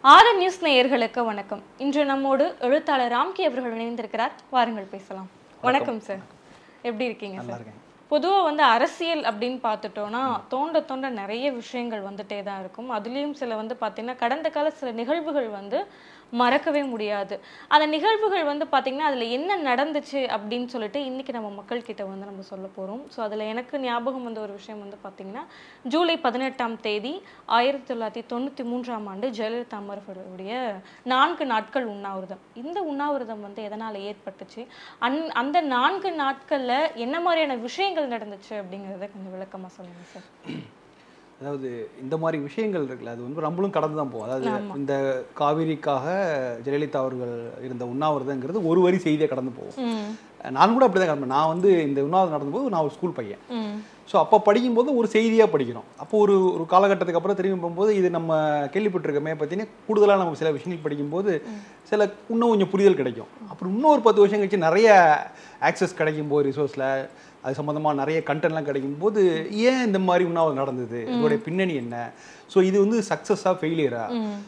ஆதன் news நேயர்களுக்கு வணக்கம் இன்று நம்மோடு எழுத்தாளர் ராம்கி அவர்கள் இணைந்திருக்கிறார் வாருங்கள் பேசலாம் வணக்கம் சார் எப்படி இருக்கீங்க நல்லா சார் இருக்கேன் பொதுவா வந்து அரசியல் அப்படின்னு பார்த்துட்டோம்னா தோண்ட தோண்ட நிறைய விஷயங்கள் வந்துட்டே தான் இருக்கும் அதுலேயும் சில வந்து பார்த்தீங்கன்னா கடந்த கால சில நிகழ்வுகள் வந்து மறக்கவே முடியாது அந்த நிகழ்வுகள் வந்து பார்த்தீங்கன்னா அதில் என்ன நடந்துச்சு அப்படின்னு சொல்லிட்டு இன்னைக்கு நம்ம மக்கள் கிட்ட வந்து நம்ம சொல்ல போகிறோம் ஸோ அதில் எனக்கு ஞாபகம் வந்த ஒரு விஷயம் வந்து பார்த்தீங்கன்னா ஜூலை பதினெட்டாம் தேதி ஆயிரத்தி தொள்ளாயிரத்தி தொண்ணூற்றி மூன்றாம் ஆண்டு ஜெயலலிதா அமர்வர்களுடைய நான்கு நாட்கள் உண்ணாவிரதம் இந்த உண்ணாவிரதம் வந்து எதனால் ஏற்பட்டுச்சு அந் அந்த நான்கு நாட்களில் என்ன மாதிரியான விஷயங்கள் நடந்துச்சு அப்படிங்கிறத கொஞ்சம் விளக்கமாக சொல்லுங்கள் சார் அதாவது இந்த மாதிரி விஷயங்கள் இருக்குல்ல அது வந்து நம்மளும் கடந்து தான் போவோம் அதாவது இந்த காவிரிக்காக ஜெயலலிதா அவர்கள் இருந்த உண்ணாவிரதங்கிறது ஒரு வரி செய்தியை கடந்து போவோம் ம் நான் கூட அப்படி தான் கடந்தேன் நான் வந்து இந்த உண்ணாவிரதம் நடந்தபோது நான் ஒரு ஸ்கூல் பையன் ம் ஸோ அப்போ படிக்கும்போது ஒரு செய்தியாக படிக்கிறோம் அப்போ ஒரு ஒரு காலகட்டத்துக்கு அப்புறம் திரும்பி போகும்போது இது நம்ம கேள்விப்பட்டிருக்கோமே பார்த்தீங்கன்னா கூடுதலாக நம்ம சில விஷயங்கள் படிக்கும்போது சில இன்னும் கொஞ்சம் புரிதல் கிடைக்கும் அப்புறம் இன்னும் ஒரு பத்து வருஷம் கழிச்சு நிறைய ஆக்சஸ் கிடைக்கும் போது ரிசோர்ஸில் அது சம்மந்தமாக நிறைய கண்டென்ட்லாம் கிடைக்கும் போது ஏன் இந்த மாதிரி உண்ணாவிரதம் நடந்தது இதோடைய பின்னணி என்ன ஸோ இது வந்து சக்ஸஸாக ஃபெயிலியரா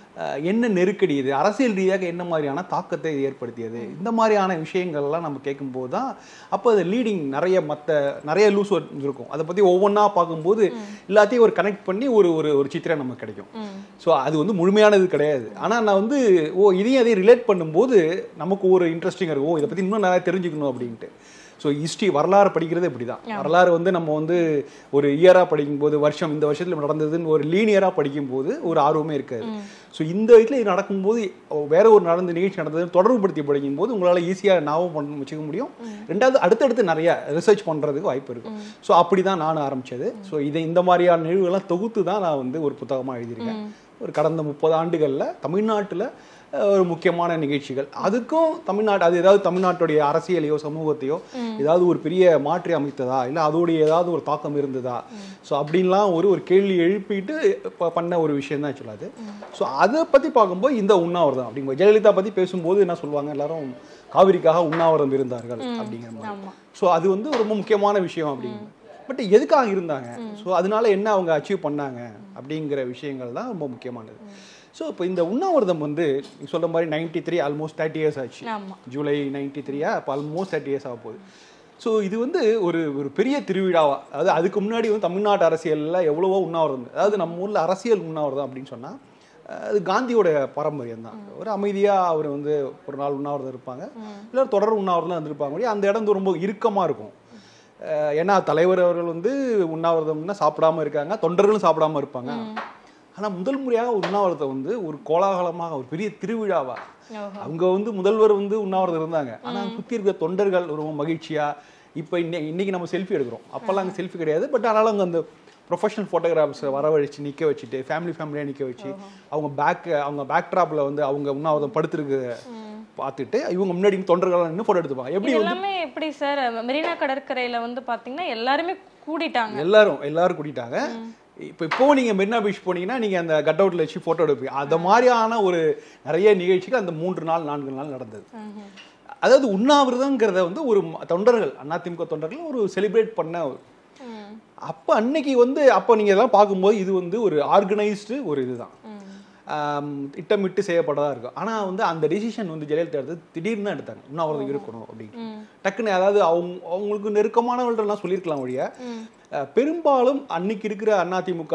என்ன நெருக்கடி இது அரசியல் ரீதியாக என்ன மாதிரியான தாக்கத்தை இது ஏற்படுத்தியது இந்த மாதிரியான விஷயங்கள்லாம் நம்ம கேட்கும்போது தான் அப்போ அது லீடிங் நிறைய மற்ற நிறைய லூஸ் இருக்கும் அதை பற்றி ஒவ்வொன்றா பார்க்கும்போது எல்லாத்தையும் ஒரு கனெக்ட் பண்ணி ஒரு ஒரு ஒரு சித்திரம் நமக்கு கிடைக்கும் ம் ஸோ அது வந்து முழுமையானது கிடையாது ஆனால் நான் வந்து ஓ இதையும் அதையும் ரிலேட் பண்ணும்போது நமக்கு ஒரு இன்ட்ரெஸ்டிங்காக இருக்கும் ஓ இதை பற்றி இன்னும் நிறைய தெரிஞ்சுக்கணும் அப்படின்ட்டு ஸோ ஹிஸ்ட்ரி வரலாறு படிக்கிறது இப்படி தான் வரலாறு வந்து நம்ம வந்து ஒரு இயராக படிக்கும்போது வருஷம் இந்த வருஷத்தில் நடந்ததுன்னு ஒரு லீனியராக படிக்கும்போது ஒரு ஆர்வமே இருக்காது ஸோ இந்த இதில் இது நடக்கும்போது வேற ஒரு நடந்த நிகழ்ச்சி நடந்தது தொடர்புபடுத்தி படிக்கும்போது உங்களால் ஈஸியாக ஞாபகம் பண்ண வச்சுக்க முடியும் ரெண்டாவது அடுத்தடுத்து நிறைய ரிசர்ச் பண்ணுறதுக்கு வாய்ப்பு இருக்கும் ஸோ அப்படி தான் நான் ஆரம்பிச்சது ஸோ இதை இந்த மாதிரியான நிகழ்வுகள்லாம் தொகுத்து தான் நான் வந்து ஒரு புத்தகமாக எழுதியிருக்கேன் ஒரு கடந்த முப்பது ஆண்டுகளில் தமிழ்நாட்டில் அஹ், ஒரு முக்கியமான நிகழ்ச்சிகள் அதுக்கும் தமிழ்நாடு அது ஏதாவது தமிழ்நாட்டுடைய அரசியலையோ சமூகத்தையோ ஏதாவது ஒரு பெரிய மாற்றி அமைத்ததா இல்லை அதோடைய ஏதாவது ஒரு தாக்கம் இருந்ததா ஸோ அப்படின்லாம் ஒரு ஒரு கேள்வி எழுப்பிட்டு ப- பண்ண ஒரு விஷயம் தான் சொல்லாது ஸோ அதை பற்றி பார்க்கும்போது இந்த உண்ணாவிரதம் அப்படிங்கிற ஜெயலலிதா பற்றி பேசும்போது என்ன சொல்லுவாங்க எல்லாரும் காவிரிக்காக உண்ணாவிரதம் இருந்தார்கள் அப்படிங்கிற மாதிரி ஆமா ஸோ அது வந்து ரொம்ப முக்கியமான விஷயம் அப்படிங்க பட் எதுக்காக இருந்தாங்க ஸோ அதனால என்ன அவங்க அச்சீவ் பண்ணாங்க அப்படிங்கிற விஷயங்கள் தான் ரொம்ப முக்கியமானது ஸோ இப்போ இந்த உண்ணாவிரதம் வந்து நீ சொல்ற மாதிரி ninety three almost thirty years ஆச்சு ஆமா ஜூலை நைன்டி த்ரீயா இப்போ ஆல்மோஸ்ட் தேர்ட்டி இயர்ஸ் ஆக போகுது ஸோ இது வந்து ஒரு ஒரு பெரிய திருவிழாவா அதாவது அதுக்கு முன்னாடி வந்து தமிழ்நாட்டு அரசியலில் எவ்வளவோ உண்ணாவிரதம் அதாவது நம்ம ஊரில் அரசியல் உண்ணாவிரதம் அப்படின்னு சொன்னால் அது காந்தியோட பாரம்பரியம் தான் ஒரு அமைதியாக அவர் வந்து ஒரு நாள் உண்ணாவிரதம் இருப்பாங்க இல்லை ஒரு தொடர் உண்ணாவிரதம் இருந்திருப்பாங்க முடியும் அந்த இடம் வந்து ரொம்ப இறுக்கமாக இருக்கும் அஹ் ஏன்னா தலைவர் அவர்கள் வந்து உண்ணாவிரதம்னா சாப்பிடாம இருக்காங்க தொண்டர்களும் சாப்பிடாம இருப்பாங்க ஆனா முதல் முறையாக உண்ணாவிரதம் வந்து ஒரு கோலாகலமாக ஒரு பெரிய திருவிழாவா ஓஹோ அவங்க வந்து முதல்வர் வந்து உண்ணாவிரதம் இருந்தாங்க ஆனா சுத்தி இருக்க தொண்டர்கள் ரொம்ப மகிழ்ச்சியா இப்போ இன்னை இன்னைக்கு நம்ம செல்ஃபி எடுக்கிறோம் அப்போல்லாம் அங்கே செல்ஃபி கிடையாது பட் ஆனாலும் அங்கே அந்த ப்ரொஃபஷனல் ஃபோட்டோகிராஃபர்ஸை வரவழைச்சு நிற்க வச்சுட்டு ஃபேமிலி ஃபேமிலியாக நிற்க வச்சு அவங்க பேக் அவங்க பேக் ட்ராப்பில் வந்து அவங்க உண்ணாவிரதம் படுத்திருக்கு பார்த்துட்டு இவங்க முன்னாடி தொண்டர்கள் நின்று ஃபோட்டோ எடுத்துப்பாங்க எப்படி இது எல்லாமே எப்படி சார் மெரினா கடற்கரையில வந்து பாத்தீங்கன்னா எல்லாருமே கூடிட்டாங்க எல்லாரும் எல்லாரும் கூட்டிட்டாங்க இப்போ இப்போ நீங்க மெரினா பீச் போனீங்கன்னா நீங்க அந்த கட் அவுட்ல வச்சு போட்டோ எடுப்பீங்க அந்த மாதிரியான ஒரு நிறைய நிகழ்ச்சிகள் அந்த மூன்று நாள் நான்கு நாள் நடந்தது ம்ஹும். அதாவது உண்ணாவிரதங்கிறத வந்து ஒரு ம- தொண்டர்கள் அதிமுக தொண்டர்கள் ஒரு செலிப்ரேட் பண்ண ஒரு- ம் அப்ப அன்னைக்கு வந்து அப்போ நீங்க இதெல்லாம் பார்க்கும்போது இது வந்து ஒரு ஆர்கனைஸ்டு ஒரு இதுதான் ம் ஆம், திட்டமிட்டு செய்யப்பட்டதா இருக்கும் ஆனா வந்து அந்த டிசிஷன் வந்து ஜெயலலிதா எடுத்து திடீர்னு தான் எடுத்தாங்க உண்ணாவிரதம் இருக்கணும் அப்படின்னு ம் டக்குன்னு அதாவது அவங்க அவங்களுக்கு நெருக்கமானவர்கள்லாம் சொல்லியிருக்கலாம் ஒழிய ம் அஹ், பெரும்பாலும் அன்னைக்கு இருக்கிற அதிமுக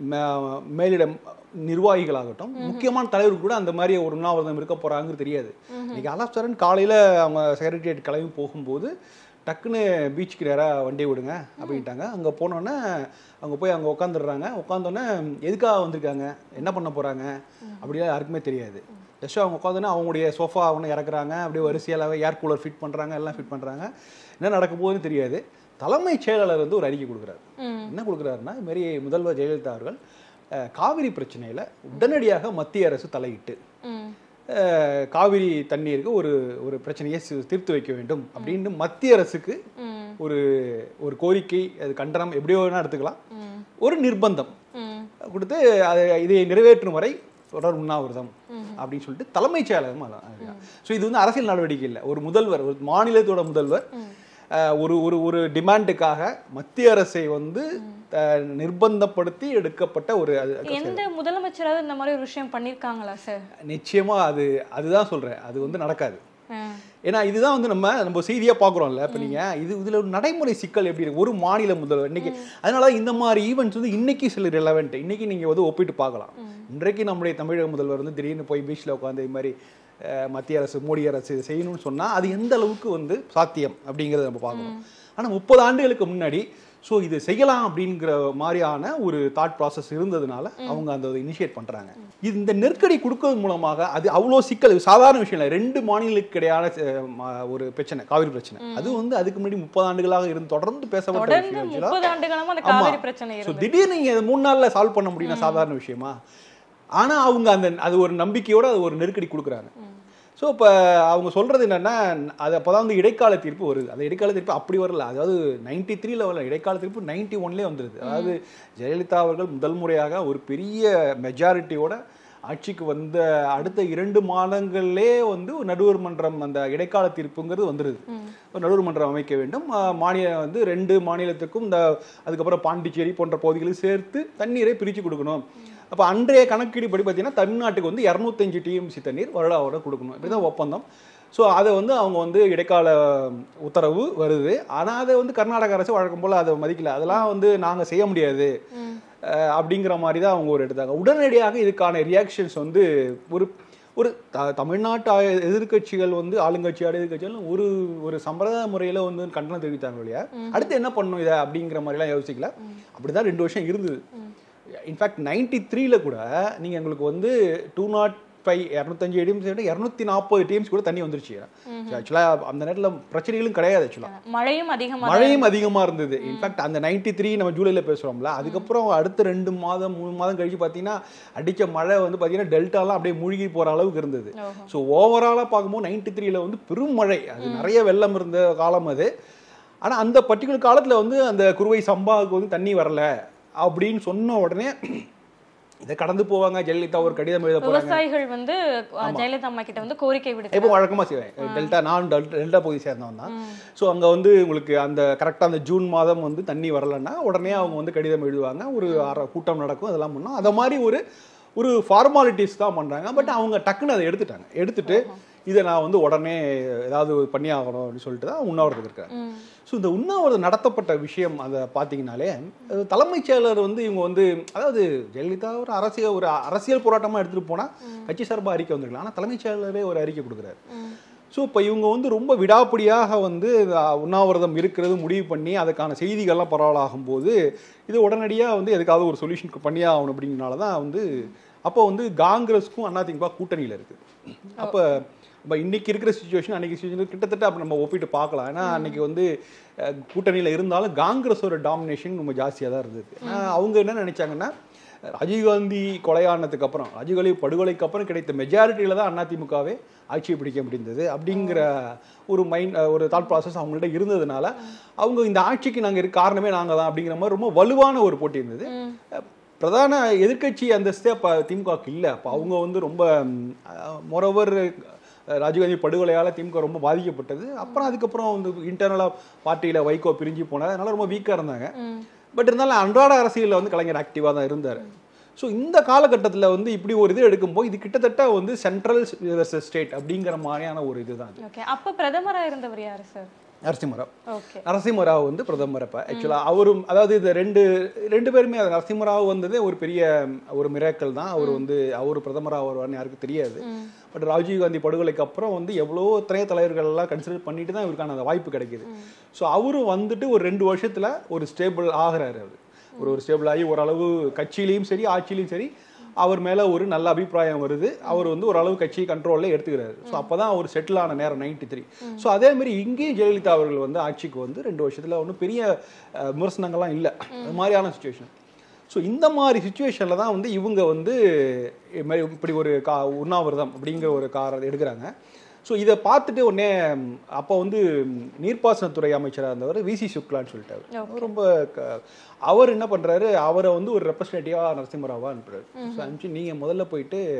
மே- மேலிடம் நிர்வாகிகளாகட்டும் முக்கியமான தலைவர் கூட அந்த மாதிரி ஒரு உண்ணாவிரதம் இருக்க போறாங்கிறது தெரியாது இன்னைக்கு அலாப்சரன் காலையில அவங்க செக்ரட்டரியேட் கிளம்பி போகும்போது டக்குன்னு பீச்சுக்கு நேராக வண்டி விடுங்க அப்படின்ட்டாங்க அங்கே போனோன்னே அவங்க போய் அங்கே உட்காந்துடுறாங்க உட்காந்தோன்னே எதுக்காக வந்திருக்காங்க என்ன பண்ண போகிறாங்க அப்படிலாம் யாருக்குமே தெரியாது ஜஸ்ட் அவங்க உட்காந்தோன்னே அவங்களுடைய சோஃபா ஒன்று இறக்குறாங்க அப்படியே வரிசையாகவே ஏர் கூலர் ஃபிட் பண்ணுறாங்க எல்லாம் ஃபிட் பண்ணுறாங்க என்ன நடக்க போகுதுன்னு தெரியாது தலைமைச் செயலாளர் வந்து ஒரு அறிக்கை கொடுக்குறாரு ம் என்ன கொடுக்குறாருன்னா இது மாதிரி முதல்வர் ஜெயலலிதா அவர்கள் அஹ், காவிரி பிரச்சனையில உடனடியாக மத்திய அரசு தலையிட்டு ம் அஹ், காவிரி தண்ணீருக்கு ஒரு ஒரு பிரச்சனையை சி- தீர்த்து வைக்க வேண்டும் அப்படின்னு மத்திய அரசுக்கு ம் ஒரு ஒரு கோரிக்கை அது கண்டனம் எப்படியோ வேணா எடுத்துக்கலாம் ம் ஒரு நிர்பந்தம் ம் கொடுத்து அதை இதை நிறைவேற்றும் வரை தொடர் உண்ணாவிரதம் அப்படின்னு சொல்லிட்டு தலைமைச் செயலகம் ஸோ இது வந்து அரசியல் நடவடிக்கை இல்லை ஒரு முதல்வர் ஒரு மாநிலத்தோட முதல்வர் அஹ், ஒரு ஒரு ஒரு டிமாண்டுக்காக மத்திய அரசை வந்து அஹ், நிர்பந்தப்படுத்தி எடுக்கப்பட்ட ஒரு அது- எந்த முதலமைச்சராவது இந்த மாதிரி ஒரு விஷயம் பண்ணிருக்காங்களா சார் நிச்சயமா அது அதுதான் சொல்றேன் அது வந்து நடக்காது ஏன்னா இதுதான் வந்து நம்ம நம்ம செய்தியா பார்க்குறோம்ல இப்போ நீங்க இது இதுல ஒரு நடைமுறை சிக்கல் எப்படி இருக்கு ஒரு மாநில முதல்வர் இன்னைக்கு அதனால இந்த மாதிரி ஈவெண்ட்ஸ் வந்து இன்னைக்கு சில ரிலவெண்ட் இன்னைக்கு நீங்க வந்து ஒப்பிட்டு பார்க்கலாம் இன்றைக்கு நம்முடைய தமிழக முதல்வர் வந்து திடீர்னு போய் பீச்சில் உட்காந்து இது மாதிரி அஹ், மத்திய அரசு மோடி அரசு இதை செய்யணும்னு சொன்னா அது எந்த அளவுக்கு வந்து சாத்தியம் அப்படிங்கிறத நம்ம பார்க்கணும் ஆனா முப்பது ஆண்டுகளுக்கு முன்னாடி ஸோ இது செய்யலாம் அப்படிங்கிற மாதிரியான ஒரு தாட் ப்ராசஸ் இருந்ததுனால அவங்க அந்த இனிஷியேட் பண்றாங்க இது இந்த நெருக்கடி கொடுக்கறது மூலமாக அது அவ்வளோ சிக்கல் இது சாதாரண விஷயம் இல்லை ரெண்டு மாநிலங்களுக்கு இடையான அஹ், ம- ஒரு பிரச்சனை காவிரி பிரச்சனை அது வந்து அதுக்கு முன்னாடி முப்பது ஆண்டுகளாக இருந்து தொடர்ந்து பேசப்பட்ட தொடர்ந்து விஷயம் actually. முப்பது ஆண்டு காலமா அந்த ஆமா. காவிரி பிரச்சனை ஸோ இருக்கு திடீர்னு நீங்க இதை மூணு நாள்ல சால்வ் பண்ண முடியும் சாதாரண விஷயமா ஆனா அவங்க அந்த அது ஒரு நம்பிக்கையோட அது ஒரு நெருக்கடி கொடுக்குறாங்க ஸோ இப்போ அவங்க சொல்றது என்னன்னா அது அப்போதான் வந்து இடைக்கால தீர்ப்பு வருது அந்த இடைக்கால தீர்ப்பு அப்படி வரல அதாவது நைன்டி த்ரீல வரல இடைக்கால தீர்ப்பு நைன்டி ஒன்லேயே வந்துருது அதாவது ஜெயலலிதா அவர்கள் முதல் முறையாக ஒரு பெரிய மெஜாரிட்டியோட ஆட்சிக்கு வந்த அடுத்த இரண்டு மாதங்கள்லே வந்து ஒரு நடுவர் மன்றம் அந்த இடைக்கால தீர்ப்புங்கிறது வந்துருது ஒரு நடுவர் மன்றம் அமைக்க வேண்டும் ஆஹ் மாநில வந்து ரெண்டு மாநிலத்துக்கும் இந்த அதுக்கப்புறம் பாண்டிச்சேரி போன்ற பகுதிகளும் சேர்த்து தண்ணீரை பிரித்து கொடுக்கணும் அப்போ அன்றைய கணக்கீடு படி பார்த்தீங்கன்னா தமிழ்நாட்டுக்கு வந்து இரநூத்தஞ்சு டிஎம்சி தண்ணீர் வருடாவோட கொடுக்கணும் இப்படிதான் ஒப்பந்தம் ஸோ அதை வந்து அவங்க வந்து இடைக்கால உத்தரவு வருது ஆனால் அதை வந்து கர்நாடக அரசு வழக்கம் போல் அதை மதிக்கல அதெல்லாம் வந்து நாங்கள் செய்ய முடியாது அஹ் அப்படிங்கிற மாதிரி தான் அவங்க ஒரு எடுத்தாங்க உடனடியாக இதுக்கான ரியாக்ஷன்ஸ் வந்து ஒரு ஒரு த- தமிழ்நாட்டு ஆ- எதிர்க்கட்சிகள் வந்து ஆளுங்கட்சியோட எதிர்க்கட்சிகள் ஒரு ஒரு சம்பிரதாய முறையில் வந்து கண்டனம் தெரிவித்தாங்க இல்லையா அடுத்து என்ன பண்ணணும் இதை அப்படிங்கிற மாதிரிலாம் யோசிக்கல அப்படிதான் ரெண்டு வருஷம் இருந்தது இன்ஃபேக்ட் நைன்டி த்ரீல கூட நீங்க எங்களுக்கு வந்து டூ நாட் ஃபைவ் இரநூத்தஞ்சு டீம்ஸ் விட இரநூத்தி நாற்பது டீம்ஸ் கூட தண்ணி வந்துருச்சு ஆக்சுவலாக அந்த நேரத்தில் பிரச்சனைகளும் கிடையாது ஆக்சுவலாக மழையும் அதிகமா மழையும் அதிகமா இருந்தது இன்ஃபேக்ட் அந்த நைன்டி த்ரீ நம்ம ஜூலைல பேசுறோம்ல அதுக்கப்புறம் அடுத்த ரெண்டு மாதம் மூணு மாதம் கழிச்சு பார்த்தீங்கன்னா அடிச்ச மழை வந்து பார்த்தீங்கன்னா டெல்டாலாம் அப்படியே மூழ்கி போற அளவுக்கு இருந்தது ஓஹோ. ஸோ ஓவராலாக பார்க்கும்போது நைன்டி த்ரீல வந்து பெரும் மழை அது நிறைய வெள்ளம் இருந்த காலம் அது ஆனா அந்த பர்டிகுலர் காலத்துல வந்து அந்த குறுவை சம்பாவுக்கு வந்து தண்ணி வரல அப்படின்னு சொன்ன உடனே இதை கடந்து போவாங்க ஜெயலலிதா ஒரு கடிதம் எழுத போறாங்க விவசாயிகள் வந்து அஹ், ஜெயலலிதா அம்மா கிட்ட வந்து கோரிக்கை விடுத்து எப்போ வழக்கமாக செய்வேன் டெல்டா நான் டெல்- டெல்டா பகுதி சேர்ந்தவன் தான் ஸோ அங்கே வந்து உங்களுக்கு அந்த கரெக்டாக அந்த ஜூன் மாதம் வந்து தண்ணி வரலைன்னா உடனே அவங்க வந்து கடிதம் எழுதுவாங்க ஒரு அரை கூட்டம் நடக்கும் அதெல்லாம் பண்ணோம் அதை மாதிரி ஒரு ஒரு ஃபார்மாலிட்டிஸ் தான் பண்ணுறாங்க பட் அவங்க டக்குன்னு அதை எடுத்துட்டாங்க எடுத்துட்டு இதை நான் வந்து உடனே ஏதாவது பண்ணி ஆகணும் அப்படின்னு சொல்லிட்டு தான் உண்ணாவிரதம் இருக்காங்க ஸோ இந்த உண்ணாவிரதம் நடத்தப்பட்ட விஷயம் அதை பார்த்தீங்கனாலே அது தலைமைச் செயலர் வந்து இவங்க வந்து அதாவது ஜெயலலிதா ஒரு அரசியல் ஒரு அரசியல் போராட்டமாக எடுத்துகிட்டு போனால் கட்சி சார்பாக அறிக்கை வந்திருக்கலாம் ஆனால் தலைமைச் செயலரே ஒரு அறிக்கை கொடுக்குறாரு ஸோ இப்போ இவங்க வந்து ரொம்ப விடாப்பிடியாக வந்து அஹ், உண்ணாவிரதம் இருக்கிறது முடிவு பண்ணி அதுக்கான செய்திகள்லாம் பரவலாகும் போது இது உடனடியாக வந்து எதுக்காவது ஒரு சொல்யூஷன் பண்ணியே ஆகணும் அப்படிங்கிறனால தான் வந்து அப்போ வந்து காங்கிரஸுக்கும் அதிமுக கூட்டணியில் இருக்குது அப்போ இப்போ இன்னைக்கு இருக்கிற சுச்சுவேஷன் அன்னைக்கு சுச்சுவேஷன் கிட்டத்தட்ட அப்போ நம்ம ஒப்பிட்டு பார்க்கலாம் ஏன்னா அன்னைக்கு வந்து அஹ், கூட்டணியில் இருந்தாலும் காங்கிரஸோட டாமினேஷன் ரொம்ப ஜாஸ்தியாக தான் இருந்தது ஏன்னா அவங்க என்ன நினைச்சாங்கன்னா ராஜீவ்காந்தி கொலையானதுக்கு அப்புறம் ராஜீவ்காந்தி படுகொலைக்கு அப்புறம் கிடைத்த மெஜாரிட்டியில தான் அதிமுகவே ஆட்சியை பிடிக்க முடிந்தது அப்படிங்கிற ஒரு மைண்ட் ஒரு தாட் ப்ராசஸ் அவங்கள்ட்ட இருந்ததுனால அவங்க இந்த ஆட்சிக்கு நாங்கள் இருக்க காரணமே நாங்கள் தான் அப்படிங்கிற மாதிரி ரொம்ப வலுவான ஒரு போட்டி இருந்தது பிரதான எதிர்க்கட்சி அந்தஸ்தே அப்போ திமுகவுக்கு இல்லை அப்போ அவங்க வந்து ரொம்ப மொரவர் ராஜீவ்காந்தி படுகொலையால் திமுக ரொம்ப பாதிக்கப்பட்டது அப்புறம் அதுக்கப்புறம் வந்து இன்டர்னலாக பார்ட்டியில் வைகோ பிரிஞ்சு போனார் அதனால ரொம்ப வீக்காக இருந்தாங்க பட் இருந்தாலும் அன்றாட அரசியலில் வந்து கலைஞர் ஆக்டிவாக தான் இருந்தார் ஸோ இந்த காலகட்டத்தில் வந்து இப்படி ஒரு இது எடுக்கும்போது இது கிட்டத்தட்ட வந்து சென்ட்ரல் ஸ்டேட் அப்படிங்கிற மாதிரியான ஒரு இதுதான் அது ஓகே அப்ப பிரதமரா இருந்தவர் யாரு சார் நரசிம்மராவ் ஓகே நரசிம்மராவ் வந்து பிரதமர் அப்போ ஆக்சுவலாக அவரும் அதாவது இந்த ரெண்டு ரெண்டு பேருமே அது நரசிம்மராவ் வந்ததே ஒரு பெரிய ஒரு மிராக்கல் தான் அவர் வந்து அவர் பிரதமராக வருவார்னு யாருக்கும் தெரியாது பட் ராஜீவ்காந்தி படுகொலைக்கு அப்புறம் வந்து எவ்வளோ துணை தலைவர்கள் எல்லாம் கன்சிடர் பண்ணிட்டு தான் இவருக்கான அந்த வாய்ப்பு கிடைக்குது ஸோ அவரும் வந்துட்டு ஒரு ரெண்டு வருஷத்துல ஒரு ஸ்டேபிள் ஆகுறாரு அவர் ஒரு ஒரு ஸ்டேபிள் ஆகி ஓரளவு கட்சியிலையும் சரி ஆட்சியிலையும் சரி அவர் மேல ஒரு நல்ல அபிப்பிராயம் வருது அவர் வந்து ஓரளவு கட்சி கண்ட்ரோல்ல எடுத்துக்கிறாரு ஸோ அப்பதான் அவர் செட்டில் ஆன நேரம் நைன்டி த்ரீ ஸோ அதே மாதிரி இங்கேயும் ஜெயலலிதா அவர்கள் வந்து ஆட்சிக்கு வந்து ரெண்டு வருஷத்துல ஒன்றும் பெரிய அஹ், விமர்சனங்கள்லாம் இல்லை அது மாதிரியான சுச்சுவேஷன் ஸோ இந்த மாதிரி சுச்சுவேஷனில் தான் வந்து இவங்க வந்து இது மாதிரி இப்படி ஒரு கா உண்ணாவிரதம் அப்படிங்கிற ஒரு காரை எடுக்கிறாங்க ஸோ இதை பார்த்துட்டு உடனே ம், அப்போ வந்து ம், நீர்ப்பாசனத்துறை அமைச்சராக இருந்தவர் விசி சுக்லான்னு சொல்லிட்டாரு அவர் ரொம்ப க- அவர் என்ன பண்ணுறாரு அவரை வந்து ஒரு ரெப்ரஸன்டேட்டிவாக நரசிம்மராவா அனுப்புறாரு ஸோ அனுப்பிச்சு நீங்கள் முதல்ல போயிட்டு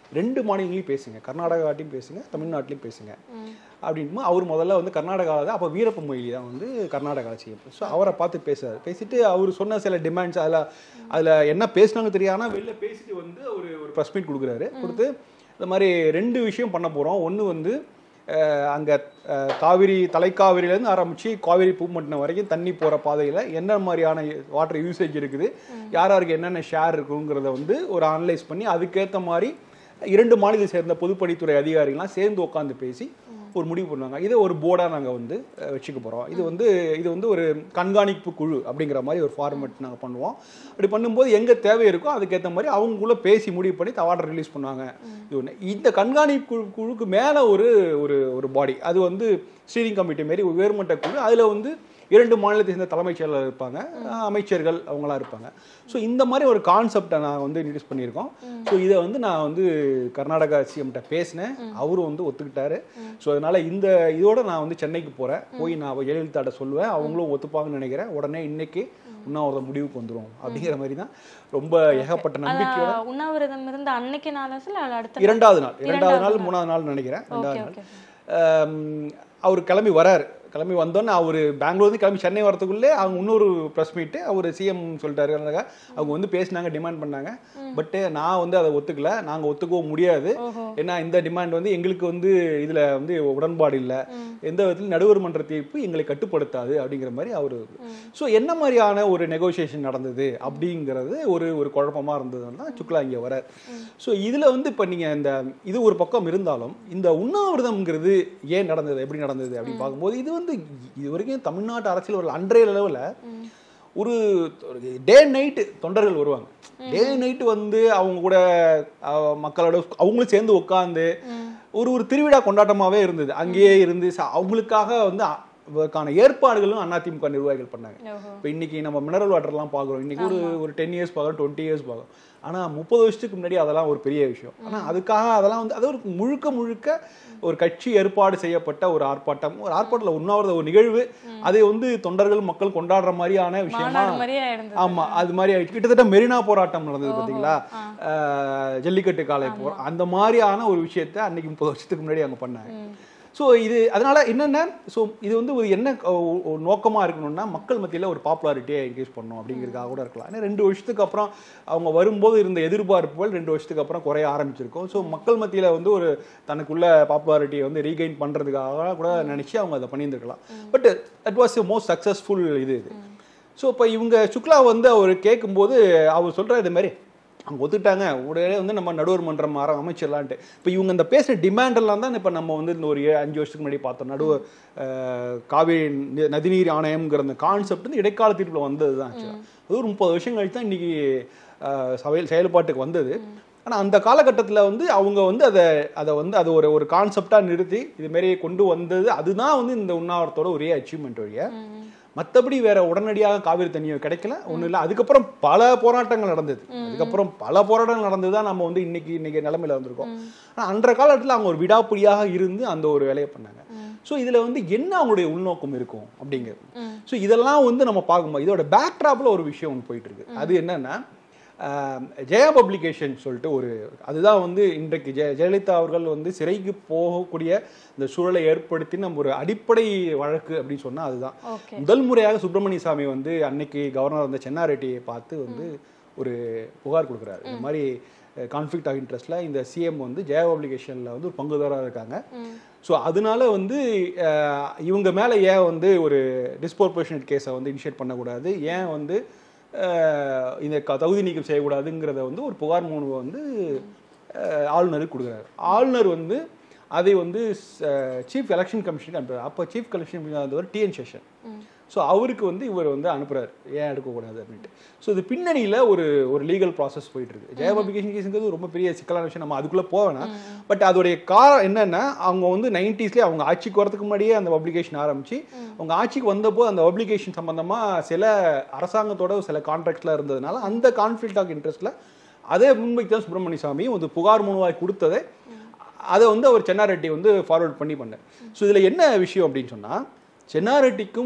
ரெண்டு மாநிலங்களையும் பேசுங்க கர்நாடகாட்டையும் பேசுங்க தமிழ்நாட்டிலையும் பேசுங்க அப்படின்னும் அவர் முதல்ல வந்து கர்நாடகாவில் அப்போ வீரப்ப மொய்லி தான் வந்து கர்நாடகாவில் செய்யும் ஸோ அவரை பார்த்து பேசுறாரு பேசிட்டு அவர் சொன்ன சில டிமாண்ட்ஸ் அதில் அதில் என்ன பேசினாங்க தெரியாமல் வெளில பேசிட்டு வந்து ஒரு ஒரு ப்ரெஸ் மீட் கொடுக்குறாரு கொடுத்து இந்த மாதிரி ரெண்டு விஷயம் பண்ண போகிறோம் ஒன்று வந்து அஹ், அங்க அஹ், காவிரி தலைக்காவிரியிலேருந்து ஆரம்பிச்சு காவிரி பூமட்டினம் வரைக்கும் தண்ணி போற பாதையில என்ன மாதிரியான வாட்டர் யூசேஜ் இருக்குது யார் யாருக்கு என்னென்ன ஷேர் இருக்குங்கிறத வந்து ஒரு அனலைஸ் பண்ணி அதுக்கேற்ற மாதிரி இரண்டு மாநிலத்தை சேர்ந்த பொதுப்பணித்துறை அதிகாரிகள்லாம் சேர்ந்து உட்காந்து பேசி ஒரு முடிவு பண்ணுவாங்க இதை ஒரு போர்டாக நாங்கள் வந்து அஹ், வச்சுக்க போகிறோம் இது வந்து இது வந்து ஒரு கண்காணிப்பு குழு அப்படிங்கிற மாதிரி ஒரு ஃபார்மேட் நாங்கள் பண்ணுவோம் அப்படி பண்ணும்போது எங்கே தேவை இருக்கோ அதுக்கேற்ற மாதிரி அவங்களுக்குள்ள பேசி முடிவு பண்ணி வாட்டர் ரிலீஸ் பண்ணுவாங்க இது ஒன்று இந்த கண்காணிப்பு குழு குழுக்கு மேலே ஒரு ஒரு ஒரு பாடி அது வந்து ஸ்டீரிங் கமிட்டி மாரி ஒரு உயர்மட்ட குழு அதில் வந்து இரண்டு மாநிலத்தை சேர்ந்த தலைமைச் செயலர் இருப்பாங்க அஹ் அமைச்சர்கள் அவங்களாம் இருப்பாங்க ஸோ இந்த மாதிரி ஒரு கான்செப்டை நான் வந்து இன்ட்ரடியூஸ் பண்ணியிருக்கோம் ஸோ இதை வந்து நான் வந்து கர்நாடகா சிஎம்கிட்ட பேசினேன் அவரும் வந்து ஒத்துக்கிட்டாரு ஸோ அதனால இந்த இதோட நான் வந்து சென்னைக்கு போகிறேன் போய் நான் ஜெயலலிதாட்ட சொல்லுவேன் அவங்களும் ஒத்துப்பாங்கன்னு நினைக்கிறேன் உடனே இன்னைக்கு உண்ணாவிரதம் முடிவுக்கு வந்துரும் அப்படிங்கிற மாதிரி தான் ரொம்ப ஏகப்பட்ட நம்பிக்கையோட அதான் உண்ணாவிரதம் இருந்த அன்னைக்கு நாளா இல்ல அடுத்த இரண்டாவது நாள் இரண்டாவது இரண்டாவது நாள் நாள். மூணாவது நாள் நினைக்கிறேன் ஓகே ரெண்டாவது நாள் ஓகே ஆம், அவர் கிளம்பி வராரு கிளம்பி வந்தோன்னே அவர் பெங்களூர்லேருந்து கிளம்பி சென்னை வரதுக்குள்ளே அவங்க இன்னொரு ப்ரெஸ் மீட்டு அவர் சிஎம் சொல்லிட்டாரு அதனால அவங்க வந்து பேசினாங்க டிமாண்ட் பண்ணாங்க பட்டு நான் வந்து அதை ஒத்துக்கல நாங்கள் ஒத்துக்கவும் முடியாது ஓஹோ ஏன்னா இந்த டிமாண்ட் வந்து எங்களுக்கு வந்து இதில் வந்து உடன்பாடு இல்லை எந்த விதத்திலும் நடுவர் மன்ற தீர்ப்பு எங்களை கட்டுப்படுத்தாது அப்படிங்கிற மாதிரி அவர் ஸோ என்ன மாதிரியான ஒரு நெகோசியேஷன் நடந்தது அப்படிங்கிறது ஒரு ஒரு குழப்பமா இருந்ததுன்னு தான் சுக்லா இங்கே வரார் ஸோ இதில் வந்து இப்போ நீங்கள் இந்த இது ஒரு பக்கம் இருந்தாலும் இந்த உண்ணாவிரதம்ங்கிறது ஏன் நடந்தது எப்படி நடந்தது அப்படின்னு பார்க்கும்போது இது வந்து இது வரைக்கும் தமிழ்நாட்டு அரசியல் ஒரு அன்றைய அளவில் ஒரு டே நைட்டு தொண்டர்கள் வருவாங்க டே நைட்டு வந்து அவங்க கூட அஹ், மக்களோட அவங்களும் சேர்ந்து உட்காந்து ஒரு ஒரு திருவிழா கொண்டாட்டமாவே இருந்தது அங்கேயே இருந்து ச- அவங்களுக்காக வந்து அ- அதற்கான ஏற்பாடுகளும் அதிமுக நிர்வாகிகள் பண்ணாங்க ஓஹோ இப்போ இன்னைக்கு நம்ம மினரல் வாட்டர்லாம் பார்க்குறோம் இன்னைக்கு ஒரு ஒரு டென் இயர்ஸ் பார்க்குறோம் டுவெண்ட்டி இயர்ஸ் பார்க்குறோம் ஆனால் முப்பது வருஷத்துக்கு முன்னாடி அதெல்லாம் ஒரு பெரிய விஷயம் ஆனால் அதுக்காக அதெல்லாம் வந்து அது ஒரு முழுக்க முழுக்க ஒரு கட்சி ஏற்பாடு செய்யப்பட்ட ஒரு ஆர்ப்பாட்டம் ஒரு ஆர்ப்பாட்டத்தில் உண்ணாவிரத ஒரு நிகழ்வு அதை வந்து தொண்டர்கள் மக்கள் கொண்டாடுற மாதிரியான விஷயமா மாநாடு மாதிரியே இருந்தது ஆமா அது மாதிரி ஆயிடுச்சு கிட்டத்தட்ட மெரினா போராட்டம் நடந்தது ஓஹோ. பாத்தீங்களா ஆ. அஹ், ஜல்லிக்கட்டு காலை போ அந்த மாதிரியான ஒரு விஷயத்த அன்னைக்கு முப்பது வருஷத்துக்கு முன்னாடி அவங்க பண்ணாங்க ம். ஸோ இது அதனால என்னென்ன ஸோ இது வந்து ஒரு என்ன அஹ், ஒரு நோக்கமா இருக்கணும்னா மக்கள் மத்தியில ஒரு பாப்புலாரிட்டியை இன்க்ரீஸ் பண்ணணும் அப்படிங்கிறதுக்காக கூட இருக்கலாம் ஏன்னா ரெண்டு வருஷத்துக்கு அப்புறம் அவங்க வரும்போது இருந்த எதிர்பார்ப்புகள் ரெண்டு வருஷத்துக்கு அப்புறம் குறைய ஆரம்பிச்சிருக்கும் ஸோ மக்கள் மத்தியில வந்து ஒரு தனக்குள்ள பாப்புலாரிட்டியை வந்து ரீகெயின் பண்றதுக்காக கூட நினைச்சு அவங்க அதை பண்ணியிருந்திருக்கலாம் but that was most successful இது இது ஸோ இப்போ இவங்க சுக்லா வந்து அவர் கேட்கும்போது அவர் சொல்ற இது மாதிரி அவங்க ஒத்துட்டாங்க உடனே வந்து நம்ம நடுவர் மன்றம் ஆர அமைச்சிடலான்ட்டு இப்போ இவங்க இந்த பேசுகிற டிமாண்ட் எல்லாம் தான் இப்போ நம்ம வந்து இந்த ஒரு ஏ- அஞ்சு வருஷத்துக்கு முன்னாடி பார்த்தோம் நடுவர் அஹ், காவிரி நி- நதிநீர் ஆணையம்ங்கிற அந்த கான்செப்ட் வந்து இடைக்கால தீர்ப்பில் வந்தது தான் ஆக்சுவலாக அது ஒரு முப்பது வருஷம் கழிச்சு தான் இன்னைக்கு அஹ், சபையில் செயல்பாட்டுக்கு வந்தது ஆனால் அந்த காலகட்டத்தில் வந்து அவங்க வந்து அதை அதை வந்து அதை ஒரு ஒரு கான்செப்டாக நிறுத்தி இதுமாரி கொண்டு வந்தது அதுதான் வந்து இந்த உண்ணாவிரத்தோட ஒரே அச்சீவ்மெண்ட் வழிய ம். மற்றபடி வேற உடனடியாக காவிரி தண்ணி கிடைக்கல ஒன்றும் இல்லை அதுக்கப்புறம் பல போராட்டங்கள் நடந்தது அதுக்கப்புறம் பல போராட்டங்கள் நடந்து தான் நம்ம வந்து இன்னைக்கு இன்னைக்கு நிலைமையில வந்திருக்கோம் ஆனால் அன்ற காலத்தில் அவங்க ஒரு விடாப்பிடியாக இருந்து அந்த ஒரு வேலையை பண்ணாங்க ஸோ இதில் வந்து என்ன அவங்களுடைய உள்நோக்கம் இருக்கும் அப்படிங்கிறது ம். ஸோ இதெல்லாம் வந்து நம்ம பார்க்கும்போது இதோட பேக்ட்ராப்பில் ஒரு விஷயம் ஒன்று போயிட்டு இருக்கு அது என்னன்னா ஆஹ், ஜெயா பப்ளிகேஷன் சொல்லிட்டு ஒரு அதுதான் வந்து இன்றைக்கு ஜெய ஜெயலலிதா அவர்கள் வந்து சிறைக்கு போகக்கூடிய இந்த சூழலை ஏற்படுத்தி நம்ம ஒரு அடிப்படை வழக்கு அப்படின்னு சொன்னா அதுதான் ஓகே முதல் முறையாக சுப்பிரமணிய சாமி வந்து அன்னைக்கு கவர்னர் இருந்த சென்னாரெட்டியை பார்த்து வந்து ஒரு புகார் கொடுக்குறாரு இந்த மாதிரி கான்ஃப்ளிக்ட் ஆஃப் இன்ட்ரெஸ்ட்ல இந்த சிஎம் வந்து ஜெயா பப்ளிகேஷனில் வந்து ஒரு பங்குதாரராக இருக்காங்க ம். ஸோ அதனால வந்து அஹ், இவங்க மேலே ஏன் வந்து ஒரு டிஸ்போர்பேஷனட் கேஸை வந்து இனிஷியேட் பண்ணக்கூடாது ஏன் வந்து அஹ், இந்த க- தகுதி நீக்கம் செய்யக்கூடாதுங்கிறத வந்து ஒரு புகார் மனு வந்து அஹ், ஆளுநருக்கு கொடுக்குறாரு ஆளுநர் வந்து அதை வந்து சீஃப் எலெக்ஷன் கமிஷனுக்கு அனுப்புறாரு அப்போ சீஃப் எலெக்ஷன் கமிஷன் வந்தவர் டிஎன் சேஷன் ம். ஸோ அவருக்கு வந்து இவர் வந்து அனுப்புறாரு ஏன் எடுக்கக்கூடாது அப்படின்ட்டு ஸோ இது பின்னணியில் ஒரு ஒரு லீகல் ப்ராசஸ் போயிட்டு இருக்கு ஜெய பப்ளிகேஷன் கேஸுங்கிறது ரொம்ப பெரிய சிக்கலான விஷயம் நம்ம அதுக்குள்ளே போவேணாம் பட் அதோடைய காரணம் என்னன்னா அவங்க வந்து நைன்டிஸ்லேயே அவங்க ஆட்சிக்கு வரதுக்கு முன்னாடியே அந்த பப்ளிகேஷன் ஆரம்பிச்சு அவங்க ஆட்சிக்கு வந்தப்போ அந்த பப்ளிகேஷன் சம்பந்தமா சில அரசாங்கத்தோட சில கான்ட்ராக்ட்ஸ்லாம் இருந்ததுனால அந்த கான்ஃப்ளிக்ட் ஆஃப் இன்ட்ரெஸ்ட்ல அதே முன்வைக்கு தான் சுப்பிரமணிய சாமி வந்து புகார் மனுவாய் கொடுத்ததை அதை வந்து அவர் சென்னாரெட்டி வந்து ஃபார்வர்ட் பண்ணி பண்ணார் ஸோ இதில் என்ன விஷயம் அப்படின்னு சொன்னால் சென்னாரெட்டிக்கும்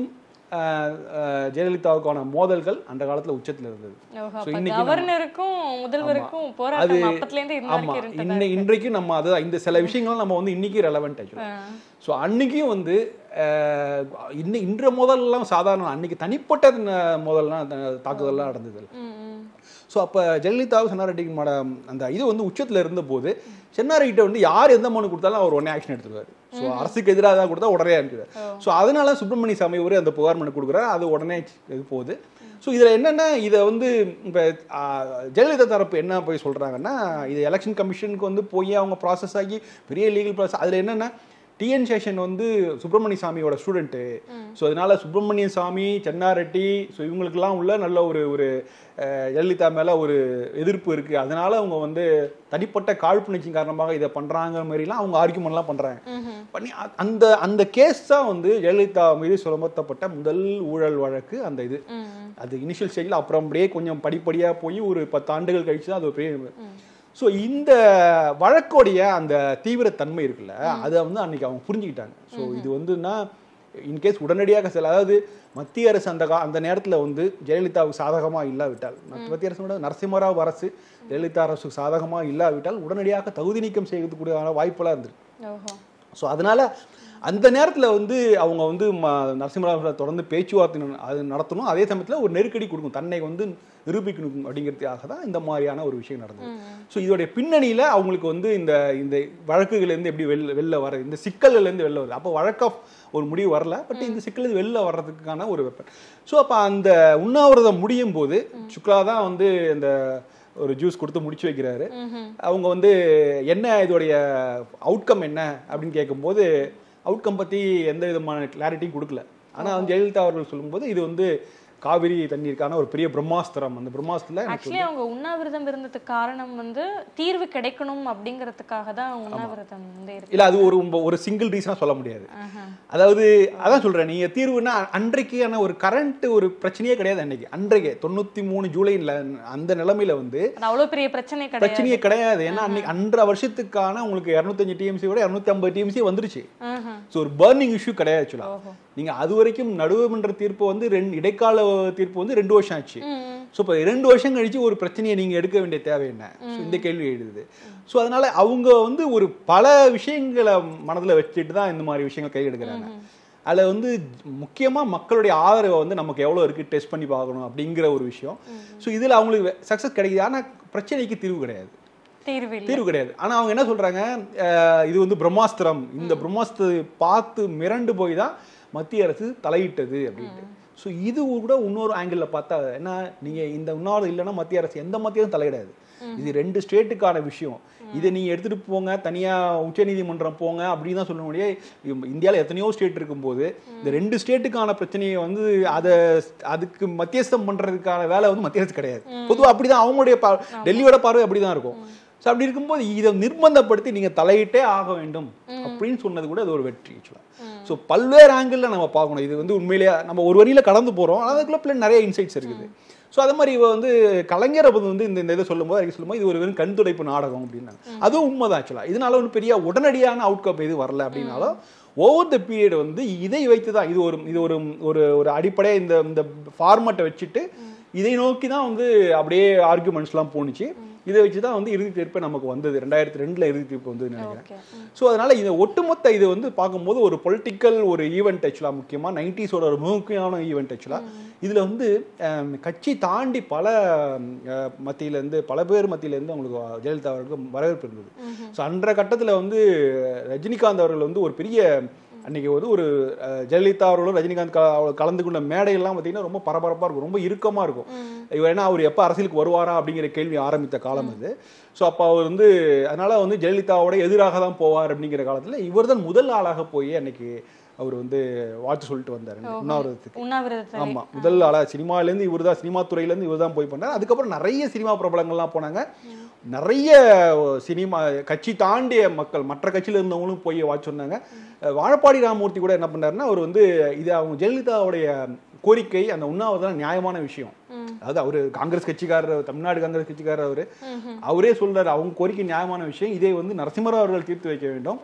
அஹ், அஹ், ஜெயலலிதாவுக்கான மோதல்கள் அந்த காலத்துல உச்சத்துல இருந்தது ஓஹோ, So, அப்ப இன்னைக்கு நம்ம- கவர்னருக்கும் முதல்வருக்கும் போராட்டம் அப்பத்துல இருந்து இன்ன ஆமா வரைக்கும் இருந்ததா இன்ன இன்றைக்கும் நம்ம அது இந்த சில விஷயங்கள் நம்ம வந்து இன்னைக்கு ரெலவெண்ட் ஆச்சு ஆ. ஸோ அன்னைக்கும் வந்து அஹ், இன்ன இன்ற முதல்லாம் சாதாரண அன்னைக்கு தனிப்பட்ட ந- முதல்லாம் த- தாக்குதல்லாம் நடந்தது ம், ம். ஸோ அப்போ ஜெயலலிதாவும் சென்னாரெட்டிக்கு மாட அந்த இது வந்து உச்சத்தில் இருந்தபோது சென்னாரெட்டிட்ட வந்து யார் எந்த மனு கொடுத்தாலும் அவர் உடனே ஆக்ஷன் எடுத்துருவார் ஸோ அரசுக்கு எதிராக தான் கொடுத்தா உடனே அனுப்பிடுவார் ஸோ அதனால சுப்பிரமணிய சாமி ஒரு அந்த புகார் மனு கொடுக்குறாரு அது உடனே இது போகுது ஸோ இதில் என்னென்னா இதை வந்து இப்போ ஜெயலலிதா தரப்பு என்ன போய் சொல்கிறாங்கன்னா இது எலெக்ஷன் கமிஷனுக்கு வந்து போய் அவங்க ப்ராசஸ் ஆகி பெரிய லீகல் ப்ராசஸ் அதில் என்னென்னா டிஎன் சேஷன் வந்து சுப்பிரமணிய சாமியோட ஸ்டூடெண்ட்டு ஸோ அதனால சுப்பிரமணிய சாமி சென்னாரெட்டி ஸோ இவங்களுக்கெல்லாம் உள்ள நல்ல ஒரு ஒரு அஹ், ஜெயலலிதா மேலே ஒரு எதிர்ப்பு இருக்குது அதனால அவங்க வந்து தனிப்பட்ட காழ்ப்புணர்ச்சி காரணமாக இதை பண்ணுறாங்க மாதிரிலாம் அவங்க ஆர்குமெண்ட்லாம் பண்ணுறாங்க ம்ஹும். பண்ணி அ- அந்த அந்த கேஸ் தான் வந்து ஜெயலலிதா மீது சுமத்தப்பட்ட முதல் ஊழல் வழக்கு அந்த இது ம், ம். அது இனிஷியல் ஸ்டேஜில் அப்புறம் அப்படியே கொஞ்சம் படிப்படியாக போய் ஒரு பத்து ஆண்டுகள் கழிச்சு தான் அது ஒரு பெரிய ஸோ இந்த வழக்கோடைய அந்த தீவிரத்தன்மை இருக்குல்ல அதை வந்து அன்னைக்கு அவங்க புரிஞ்சுக்கிட்டாங்க ஸோ இது வந்துன்னா இன்கேஸ் உடனடியாக சில அதாவது மத்திய அரசு அந்த கா அந்த நேரத்தில் வந்து ஜெயலலிதாவுக்கு சாதகமாக இல்லாவிட்டால் மத்திய அரசு விட நரசிம்மராவ் அரசு ஜெயலலிதா அரசுக்கு சாதகமாக இல்லாவிட்டால் உடனடியாக தகுதி நீக்கம் செய்யறதுக்குரிய வாய்ப்பெல்லாம் இருந்திருக்கு ஓஹோ ஸோ அதனால அந்த நேரத்தில் வந்து அவங்க வந்து ம- நரசிம்மராவ தொடர்ந்து பேச்சுவார்த்தை ந- அது நடத்தணும் அதே சமயத்தில் ஒரு நெருக்கடி கொடுக்கும் தன்னை வந்து நிரூபிக்கணும் அப்படிங்கிறதுக்காக தான் இந்த மாதிரியான ஒரு விஷயம் நடந்தது ஸோ இதோடைய பின்னணியில் அவங்களுக்கு வந்து இந்த இந்த வழக்குகள்லேருந்து எப்படி வெளில வெளில வர இந்த சிக்கல்கள்லேருந்து வெளில வருது அப்போ வழக்க ஒரு முடிவு வரல பட் இந்த சிக்கல் வெளில வர்றதுக்கான ஒரு வெப்பன் ஸோ அப்போ அந்த உண்ணாவிரதம் முடியும் போது சுக்லா தான் வந்து அந்த ஒரு ஜூஸ் கொடுத்து முடிச்சு வைக்கிறாரு ம்ஹும். அவங்க வந்து என்ன இதோடைய அவுட்கம் என்ன அப்படின்னு கேட்கும்போது அவுட்கம் பற்றி எந்த விதமான கிளாரிட்டியும் கொடுக்கல ஆனால் ஜெயலலிதா அவர்கள் சொல்லும்போது இது வந்து காவிரி தண்ணீருக்கான ஒரு பெரிய பிரம்மாஸ்திரம் அந்த பிரம்மாஸ்திரத்தில் எனக்கு ஆக்சுவலி அவங்க உண்ணாவிரதம் இருந்ததுக்கு காரணம் வந்து தீர்வு கிடைக்கணும் அப்படிங்கறதுக்காக தான் உண்ணாவிரதம் வந்து இருக்கு இல்லை அது ஒரு ஒரு சிங்கிள் ரீசனாக சொல்ல முடியாது ஆஹா. அதாவது அதான் சொல்கிறேன் நீங்கள் தீர்வுனா அன்றைக்கான ஒரு கரண்ட் ஒரு பிரச்சனையே கிடையாது அன்னைக்கு அன்றைக்கு தொண்ணூற்றி மூணு ஜூலையில் அந்த நிலைமையில வந்து அது அவ்வளவு பெரிய பிரச்சனை கிடையாது பிரச்சனையே கிடையாது ஏன்னா அன்னைக்கு அன்றரை வருஷத்துக்கான உங்களுக்கு இரநூத்தஞ்சு டிஎம்சி விட இரநூத்தி ஐம்பது டிஎம்சி வந்துருச்சு ஆஹா. ஸோ ஒரு பர்னிங் இஷ்யூ கிடையாது ஆக்சுவலாக ஓஹோ நீங்க அது வரைக்கும் நடுவுமன்ற தீர்ப்பு வந்து ரெண்டு இடைக்கால தீர்ப்பு வந்து ரெண்டு வருஷம் ஆச்சு ம், ம். ஸோ இப்போ ரெண்டு வருஷம் கழிச்சு ஒரு பிரச்சனையை நீங்க எடுக்க வேண்டிய தேவை என்ன ஸோ இந்த கேள்வி எழுதுது ஸோ அதனால அவங்க வந்து ஒரு பல விஷயங்களை மனதுல வச்சுட்டு தான் இந்த மாதிரி விஷயங்கள் கை எடுக்கிறாங்க அதில் வந்து முக்கியமா மக்களுடைய ஆதரவை வந்து நமக்கு எவ்வளோ இருக்கு டெஸ்ட் பண்ணி பார்க்கணும் அப்படிங்கிற ஒரு விஷயம் ஸோ இதுல அவங்களுக்கு சக்ஸஸ் கிடைக்குது ஆனா பிரச்சனைக்கு தீர்வு கிடையாது தீர்வு இல்லை தீர்வு கிடையாது ஆனா அவங்க என்ன சொல்றாங்க அஹ், இது வந்து பிரம்மாஸ்திரம் இந்த பிரம்மாஸ்திரத்தை பார்த்து மிரண்டு போய் தான் மத்திய அரசு தலையிட்டது அப்படின்ட்டு ஸோ இது கூட இன்னொரு ஆங்கிள் பார்த்தா என்ன நீங்க இந்த இன்னொரு இல்லைன்னா மத்திய அரசு எந்த மத்திய அரசும் தலையிடாது இது ரெண்டு ஸ்டேட்டுக்கான விஷயம் இதை நீங்க எடுத்துட்டு போங்க தனியா உச்சநீதிமன்றம் போங்க அப்படின்னு தான் சொல்ல முடியாது இந்தியாவில் எத்தனையோ ஸ்டேட் இருக்கும்போது இந்த ரெண்டு ஸ்டேட்டுக்கான பிரச்சனையை வந்து அதை அதுக்கு மத்தியஸ்தம் பண்றதுக்கான வேலை வந்து மத்திய அரசு கிடையாது பொதுவாக அப்படிதான் அவங்களுடைய பா- டெல்லியோட பார்வை அப்படிதான் இருக்கும் ஸோ அப்படி இருக்கும்போது இதை நிர்பந்தப்படுத்தி நீங்க தலையிட்டே ஆக வேண்டும் அப்படின்னு சொன்னது கூட அது ஒரு வெற்றி ஆக்சுவலாக ஸோ பல்வேறு ஆங்கிளில் நம்ம பார்க்கணும் இது வந்து உண்மையிலேயே நம்ம ஒரு வரியில கடந்து போறோம் ஆனால் அதுக்குள்ள பிள்ளை நிறைய இன்சைட்ஸ் இருக்குது ஸோ அதே மாதிரி இவ வந்து கலைஞரை வந்து இந்த இந்த இதை சொல்லும்போது அதுக்கு சொல்லும்போது இது ஒரு வெறும் கண் துடைப்பு நாடகம் அப்படின்னாங்க அதுவும் உண்மைதான் ஆக்சுவலாக இதனால ஒன்றும் பெரிய உடனடியான அவுட்கம் எதுவும் வரல அப்படின்னாலும் ஓவர் த பீரியட் வந்து இதை வைத்து தான் இது ஒரு இது ஒரு ஒரு ஒரு அடிப்படை இந்த இந்த ஃபார்மட்டை வச்சுட்டு இதை நோக்கி தான் வந்து அப்படியே ஆர்குமெண்ட்ஸ்லாம் போணுச்சு இதை வச்சு தான் வந்து இறுதி தீர்ப்பு நமக்கு வந்தது ரெண்டாயிரத்தி ரெண்டுல இறுதி தீர்ப்பு வந்து நினைக்கிறேன் ஓகே ஸோ அதனால இந்த ஒட்டுமொத்த இது வந்து பார்க்கும்போது ஒரு பொலிட்டிக்கல் ஒரு ஈவெண்ட் ஆக்சுவலாக முக்கியமாக நைன்டிஸோட ஒரு முக்கியமான ஈவெண்ட் ஆக்சுவலாக இதில் வந்து அஹ், கட்சி தாண்டி பல அஹ், மத்தியிலேருந்து பல பேர் மத்தியிலேருந்து அவங்களுக்கு ஜெயலலிதா அவர்களுக்கு வரவேற்பு இருந்தது ஸோ அன்ற கட்டத்தில் வந்து ரஜினிகாந்த் அவர்கள் வந்து ஒரு பெரிய அன்னைக்கு வந்து ஒரு அஹ், ஜெயலலிதா அவர்களும் ரஜினிகாந்த் க- அவர்கள் கலந்து கொண்ட மேடையெல்லாம் பார்த்தீங்கன்னா ரொம்ப பரபரப்பாக இருக்கும் ரொம்ப இறுக்கமாக இருக்கும் இவர் ஏன்னா அவர் எப்போ அரசியலுக்கு வருவாரா அப்படிங்கிற கேள்வி ஆரம்பித்த காலம் அது ஸோ அப்போ அவர் வந்து அதனால வந்து ஜெயலலிதாவோட எதிராக தான் போவார் அப்படிங்கிற காலத்தில் இவர் தான் முதல் ஆளாக போய் அன்னைக்கு அவர் வந்து வாழ்த்து சொல்லிட்டு வந்தார் உண்ணாவிரதத்துக்கு உண்ணாவிரதத்தை ஆமா முதல் ஆளா சினிமாலேருந்து இவர் தான் சினிமா துறையிலேருந்து இவர் தான் போய் பண்ணார் அதுக்கப்புறம் நிறைய சினிமா பிரபலங்கள்லாம் போனாங்க நிறைய சினிமா கட்சி தாண்டிய மக்கள் மற்ற கட்சியில இருந்தவங்களும் போய் வாட்ச் சொன்னாங்க அஹ் வாழப்பாடி ராமமூர்த்தி கூட என்ன பண்ணாருன்னா அவர் வந்து இது அவங்க ஜெயலலிதாவுடைய கோரிக்கை அந்த உண்ணாவிரதம் நியாயமான விஷயம் ம். அதாவது அவரு காங்கிரஸ் கட்சிக்காரர் தமிழ்நாடு காங்கிரஸ் கட்சிக்காரர் அவரு அவரே சொல்றாரு அவங்க கோரிக்கை நியாயமான விஷயம் இதை வந்து நரசிம்மராவ் அவர்கள் தீர்த்து வைக்க வேண்டும்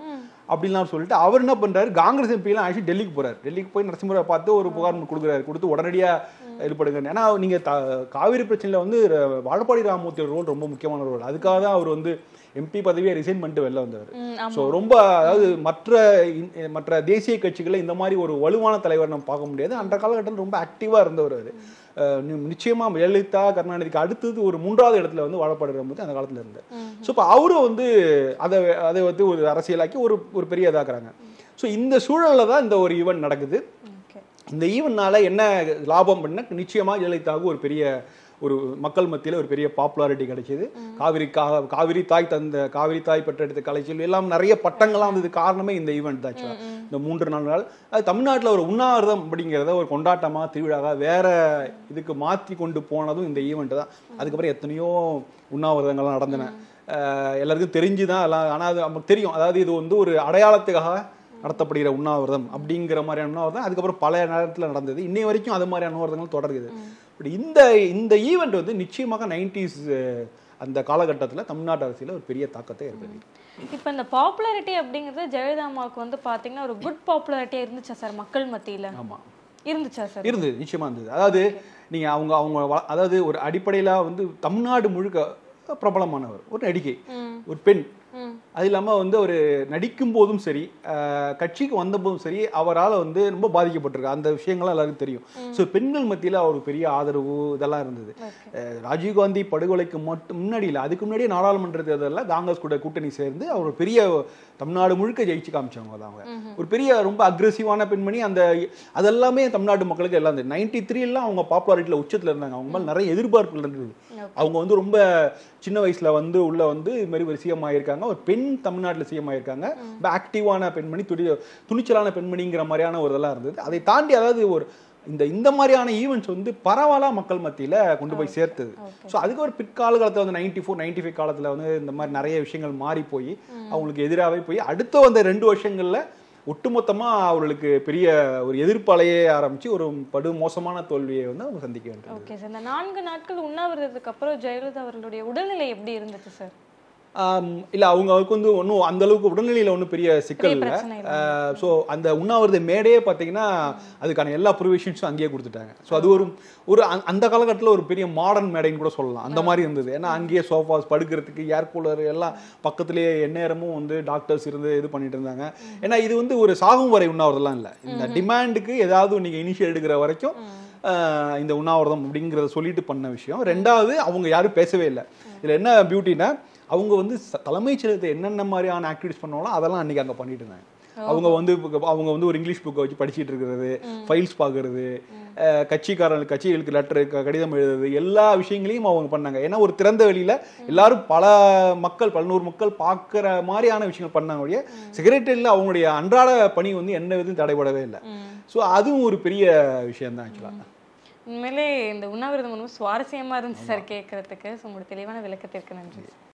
அப்படின்லாம் சொல்லிட்டு அவர் என்ன பண்றாரு காங்கிரஸ் எம்பிலாம் ஆக்சுவலி டெல்லிக்கு போறாரு டெல்லிக்கு போய் நரசிம்மராவ் பார்த்து ஒரு புகார் கொடுக்குறாரு கொடுத்து உடனடியா ஈடுபடுங்க ஏன்னா நீங்க த- காவிரி பிரச்சனையில வந்து ர- வாழப்பாடி ராமமூர்த்தியோட ரோல் ரொம்ப முக்கியமான ரோல் அதுக்காக தான் அவர் வந்து எம்பி பதவியை ரிசைன் பண்ணிட்டு வெளில வந்தவர் ம், ஆமா. ஸோ ரொம்ப அதாவது மற்ற இன்- மற்ற தேசிய கட்சிகளை இந்த மாதிரி ஒரு வலுவான தலைவர் நம்ம பார்க்க முடியாது அந்த காலகட்டத்தில் ரொம்ப ஆக்டிவாக இருந்தவர் அவர் நிச்சயமா ஜெயலலிதா கருணாநிதிக்கு அடுத்தது ஒரு மூன்றாவது இடத்துல வந்து வாழப்பாடு போது அந்த காலத்துல இருந்தார் ஸோ இப்போ அவரும் வந்து அதை அதை வந்து ஒரு அரசியலாக்கி ஒரு ஒரு பெரிய இதாக்குறாங்க ஸோ இந்த சூழல்ல தான் இந்த ஒரு ஈவெண்ட் நடக்குது Okay. இந்த ஈவெண்ட்னால என்ன லாபம் பண்ண நிச்சயமா ஜெயலலிதாவுக்கு ஒரு பெரிய ஒரு மக்கள் மத்தியில ஒரு பெரிய பாப்புலாரிட்டி கிடைச்சது காவிரி கா- காவிரி தாய் தந்த காவிரி தாய் பெற்றெடுத்த கலைச்சல் எல்லாம் நிறைய பட்டங்கள்லாம் வந்தது காரணமே இந்த ஈவெண்ட் தான் actually. இந்த மூன்று நாலு நாள் அது தமிழ்நாட்டுல ஒரு உண்ணாவிரதம் அப்படிங்கிறத ஒரு கொண்டாட்டமா திருவிழாவா வேற இதுக்கு மாத்தி கொண்டு போனதும் இந்த ஈவெண்ட் தான் அதுக்கப்புறம் எத்தனையோ உண்ணாவிரதங்கள்லாம் நடந்தன அஹ் எல்லாருக்கும் தெரிஞ்சுதான் எல்லாம் ஆனா அது நமக்கு தெரியும் அதாவது இது வந்து ஒரு அடையாளத்துக்காக நடத்தப்படுகிற உண்ணாவிரதம் அப்படிங்கிற மாதிரியான உண்ணாவிரதம் அதுக்கப்புறம் பல நேரத்தில் நடந்தது இன்னை வரைக்கும் அது மாதிரியான உண்ணாவிரதங்கள் தொடருது பட் இந்த இந்த ஈவெண்ட் வந்து நிச்சயமாக நைன்டிஸ் அந்த காலகட்டத்தில் தமிழ்நாட்டு அரசியல ஒரு பெரிய தாக்கத்தை ஏற்படுத்தி இப்போ இந்த பாப்புலாரிட்டி அப்படிங்கிறது ஜெயலலிதா அம்மாவுக்கு வந்து பாத்தீங்கன்னா ஒரு குட் பாப்புலாரிட்டியா இருந்துச்சா சார் மக்கள் மத்தியில ஆமா இருந்துச்சா சார் இருந்தது நிச்சயமா இருந்தது அதாவது நீங்க அவங்க அவங்க வ- அதாவது ஒரு அடிப்படையில வந்து தமிழ்நாடு முழுக்க பிரபலமானவர் ஒரு நடிகை ம் ஒரு பெண் ம் அது இல்லாமல் வந்து அவர் நடிக்கும் போதும் சரி அஹ், கட்சிக்கு வந்த போதும் சரி அவரால் வந்து ரொம்ப பாதிக்கப்பட்டிருக்கு அந்த விஷயங்கள்லாம் எல்லாருக்கும் தெரியும் ஸோ பெண்கள் மத்தியில் அவர் பெரிய ஆதரவு இதெல்லாம் இருந்தது அஹ், ராஜீவ்காந்தி படுகொலைக்கு மட்டும் முன்னாடி இல்லை அதுக்கு முன்னாடியே நாடாளுமன்ற தேர்தலில் காங்கிரஸ் கூட கூட்டணி சேர்ந்து அவர் ஒரு பெரிய தமிழ்நாடு முழுக்க ஜெயிச்சு காமிச்சவங்க தான் அவங்க ஒரு பெரிய ரொம்ப அக்ரெசிவான பெண்மணி அந்த அதெல்லாமே தமிழ்நாட்டு மக்களுக்கு எல்லாம் இந்த நைன்டி த்ரீலாம் அவங்க பாப்புலாரிட்டியில் உச்சத்தில் இருந்தாங்க அவங்க மேலே நிறைய எதிர்பார்ப்புகள் இருந்தது அவங்க வந்து ரொம்ப சின்ன வயசுல வந்து உள்ள வந்து இது மாதிரி ஒரு சிஎம் ஆயிருக்காங்க ஒரு பெண் தமிழ்நாட்டில் சிஎம் ஆயிருக்காங்க ரொம்ப ஆக்டிவான பெண்மணி துணி துணிச்சலான பெண்மணிங்கிற மாதிரியான ஒரு இதெல்லாம் இருந்தது அதை தாண்டி அதாவது ஒரு இந்த இந்த மாதிரியான ஈவெண்ட்ஸ் வந்து பரவலா மக்கள் மத்தியில கொண்டு போய் சேர்த்தது ஸோ அதுக்கு ஒரு பிற்கால காலத்துல வந்து நைன்டி ஃபோர் நைன்டி ஃபைவ் காலத்துல வந்து இந்த மாதிரி நிறைய விஷயங்கள் மாறி போய் அவங்களுக்கு எதிராகவே போய் அடுத்த வந்த ரெண்டு வருஷங்கள்ல ஒட்டுமொத்தமா அவர்களுக்கு பெரிய ஒரு எதிர்ப்பாலையே ஆரம்பிச்சு ஒரு படு மோசமான தோல்வியை வந்து அவங்க சந்திக்க வேண்டியது ஓகே சார் இந்த நான்கு நாட்கள் உண்ணாவிரதத்துக்கு அப்புறம் ஜெயலலிதா அவர்களுடைய உடல்நிலை எப்படி இருந்துச்சு சார் ஆம், இல்ல அவங்க அவருக்கு வந்து ஒன்றும் அந்த அளவுக்கு உடல்நிலையில ஒன்றும் பெரிய சிக்கல் பெரிய இல்லை பிரச்சனை இல்லை ஸோ அந்த உண்ணாவிரத மேடையே பார்த்தீங்கன்னா அதுக்கான எல்லா ப்ரொவிஷன்ஸும் அங்கேயே கொடுத்துட்டாங்க ஸோ அது ஒரு ஒரு அந்த- அந்த காலகட்டத்தில் ஒரு பெரிய மாடர்ன் மேடைன்னு கூட சொல்லலாம் அந்த மாதிரி இருந்தது ஏன்னா அங்கேயே சோஃபாஸ் படுக்கிறதுக்கு ஏர் கூலர் எல்லாம் பக்கத்துலேயே எந்நேரமும் வந்து டாக்டர்ஸ் இருந்து இது பண்ணிட்டு இருந்தாங்க ஏன்னா இது வந்து ஒரு சாகும் வரை உண்ணாவிரதம்லாம் இல்லை இந்த டிமாண்டுக்கு ஏதாவது நீங்கள் இனிஷியல் எடுக்கிற வரைக்கும் ஆஹ், இந்த உண்ணாவிரதம் அப்படிங்கிறத சொல்லிட்டு பண்ண விஷயம் ரெண்டாவது அவங்க யாரும் பேசவே இல்லை இதில் என்ன பியூட்டினா அவங்க வந்து ச- தலைமைச் செயலகத்தை என்னென்ன மாதிரியான ஆக்டிவிட்டிஸ் பண்ணாலும் அதெல்லாம் அன்னைக்கு அங்கே பண்ணிட்டு இருந்தாங்க அவங்க வந்து இப்ப- அவங்க வந்து ஒரு இங்கிலீஷ் புக்கை வச்சு படிச்சிட்டு இருக்கிறது ஃபைல்ஸ் பார்க்கறது அஹ், கட்சிக்காரர்கள் கட்சிகளுக்கு லெட்டர் கடிதம் எழுதுறது எல்லா விஷயங்களையும் அவங்க பண்ணாங்க ஏன்னா ஒரு திறந்த வெளியில எல்லாரும் பல மக்கள் பல்நூறு மக்கள் பார்க்குற மாதிரியான விஷயங்கள் பண்ணாங்க ஒழிய செக்ரட்டரியில் அவங்களுடைய அன்றாட பணி வந்து எந்த விதம் தடைபடவே இல்லை ஸோ அதுவும் ஒரு பெரிய விஷயம் தான் ஆக்சுவலாக உண்மையிலே இந்த உண்ணாவிரதம் ரொம்ப சுவாரஸ்யமா இருந்துச்சு சார் கேட்கறதுக்கு ஸோ உங்களோட தெளிவான விளக்கத்திற்கு நன்றி